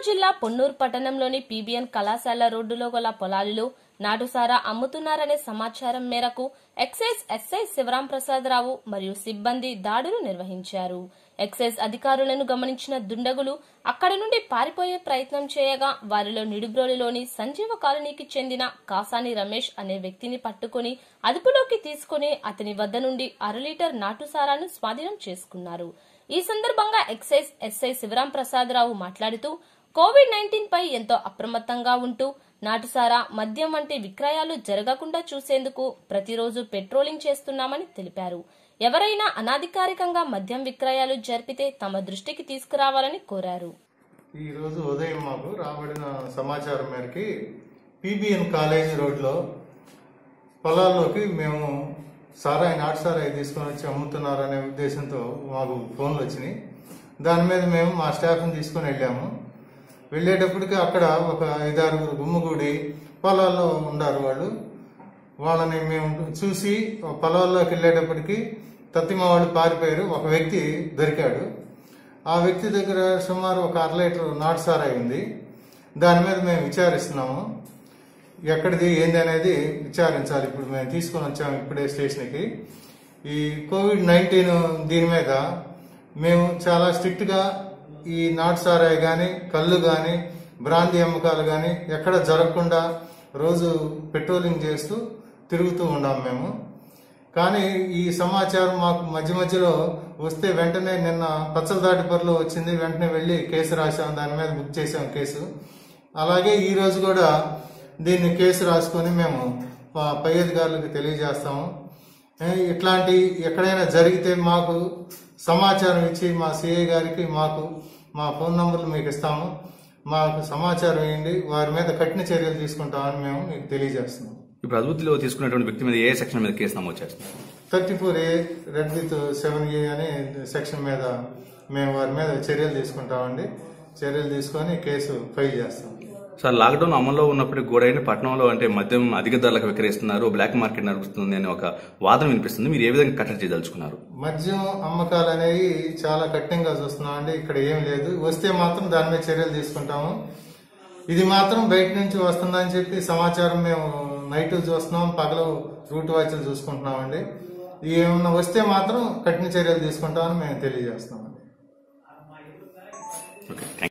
జిల్లా పొన్నూరు పట్టణంలోని పీబీఎన్ కళాశాల రోడ్డులో గల పొలాలలో నాటుసారా అమ్ముతున్నారనే సమాచారం మేరకు ఎక్సైజ్ ఎస్ఐ శివరాం ప్రసాదరావు మరియు సిబ్బంది దాడులు నిర్వహించారు ఎక్సైజ్ అధికారులను గమనించిన దుండగులు అక్కడి నుండి పారిపోయే ప్రయత్నం చేయగా వారిలో నిడుబ్రోలిలోని సంజీవ కాలనీకి చెందిన కాసాని రమేష్ అనే వ్యక్తిని పట్టుకుని అదుపులోకి తీసుకుని అతని వద్ద నుండి అర లీటర్ నాటుసారాను స్వాధీనం చేసుకున్నారు ఈ సందర్భంగా ఎక్సైజ్ ఎస్ఐ శివరాం ప్రసాదరావు మాట్లాడుతూ కోవిడ్ నైన్టీన్ పై ఎంతో అప్రమత్తంగా ఉంటూ నాటుసారా మద్యం వంటి విక్రయాలు జరగకుండా చూసేందుకు ప్రతిరోజు పెట్రోలింగ్ చేస్తున్నామని తెలిపారు ఎవరైనా అనాధికారికంగా మద్యం విక్రయాలు జరిపితే తమ దృష్టికి తీసుకురావాలని కోరారు ఈ రోజు ఉదయం మాకు రాబడిన సమాచారం మేరకి పీబీఎన్ కాలేజీ రోడ్లో పొలాల్లోకి మేము సారాయి నాటు సారాయి తీసుకొని వచ్చి అమ్ముతున్నారనే ఉద్దేశంతో మాకు ఫోన్లు వచ్చినాయి దాని మీద మేము మా స్టాఫ్ని తీసుకొని వెళ్ళాము వెళ్ళేటప్పటికి అక్కడ ఒక ఐదారుగురు గుమ్ముగూడి పొలాల్లో ఉండారు వాళ్ళు వాళ్ళని మేము చూసి పొలాల్లోకి వెళ్ళేటప్పటికి తత్తిమ వాళ్ళు పారిపోయారు ఒక వ్యక్తి దొరికాడు ఆ వ్యక్తి దగ్గర సుమారు ఒక అర లీటర్ నాటు సారాయి ఉంది దాని మీద మేము విచారిస్తున్నాము ఎక్కడిది ఏంది అనేది విచారించాలి ఇప్పుడు మేము తీసుకొని వచ్చాము ఇప్పుడే స్టేషన్కి ఈ కోవిడ్ నైన్టీన్ దీని మీద మేము చాలా స్ట్రిక్ట్ గా ఈ నాటు సారాయి కానీ కళ్ళు కానీ బ్రాంతి అమ్మకాలు కానీ ఎక్కడ జరగకుండా రోజు పెట్రోలింగ్ చేస్తూ తిరుగుతూ ఉన్నాం మేము కానీ ఈ సమాచారం మాకు మధ్య మధ్యలో వస్తే వెంటనే నిన్న పచ్చలదాటిపర్లో వచ్చింది వెంటనే వెళ్ళి కేసు రాసాం దాని మీద బుక్ చేసాం కేసు అలాగే ఈ రోజు కూడా దీన్ని కేసు రాసుకొని మేము ప- పై అధికారులకు తెలియజేస్తాము ఏ, ఇట్లాంటి ఎక్కడైనా జరిగితే మాకు సమాచారం ఇచ్చి మా సిఐ గారికి మాకు మా ఫోన్ నంబర్లు మీకు ఇస్తాము మాకు సమాచారం ఇవ్వండి వారి మీద కఠిన చర్యలు తీసుకుంటామని మేము మీకు తెలియజేస్తున్నాం ఇప్పుడు అభివృద్ధిలో తీసుకున్నటువంటి వ్యక్తి మీద ఏ సెక్షన్ మీద కేసు నమోదు చేస్తున్నారు thirty four A read with seven A అనే సెక్షన్ మీద మేము వారి మీద చర్యలు తీసుకుంటామండి చర్యలు తీసుకొని కేసు ఫైల్ చేస్తాం సార్ లాక్డౌన్ అమల్లో ఉన్నప్పటికీ కూడా ఏంటి పట్టణంలో అంటే మద్యం అధిక ధరలకు విక్రయిస్తున్నారు బ్లాక్ మార్కెట్ నడుస్తుంది అనే ఒక వాదన వినిపిస్తుంది మీరు ఏ విధంగా కట్టడి చేయదలుచుకున్నారు మద్యం అమ్మకాలు అనేవి చాలా కఠినంగా చూస్తున్నాం అండి ఇక్కడ ఏం లేదు వస్తే మాత్రం దాని మీద చర్యలు తీసుకుంటాము ఇది మాత్రం బయట నుంచి వస్తుందని చెప్పి సమాచారం మేము నైట్ చూస్తున్నాం పగలు రూట్ వాచ్లు చూసుకుంటున్నాం అండి ఏమన్నా వస్తే మాత్రం కఠిన చర్యలు తీసుకుంటామని మేము తెలియజేస్తున్నాం ఓకే థ్యాంక్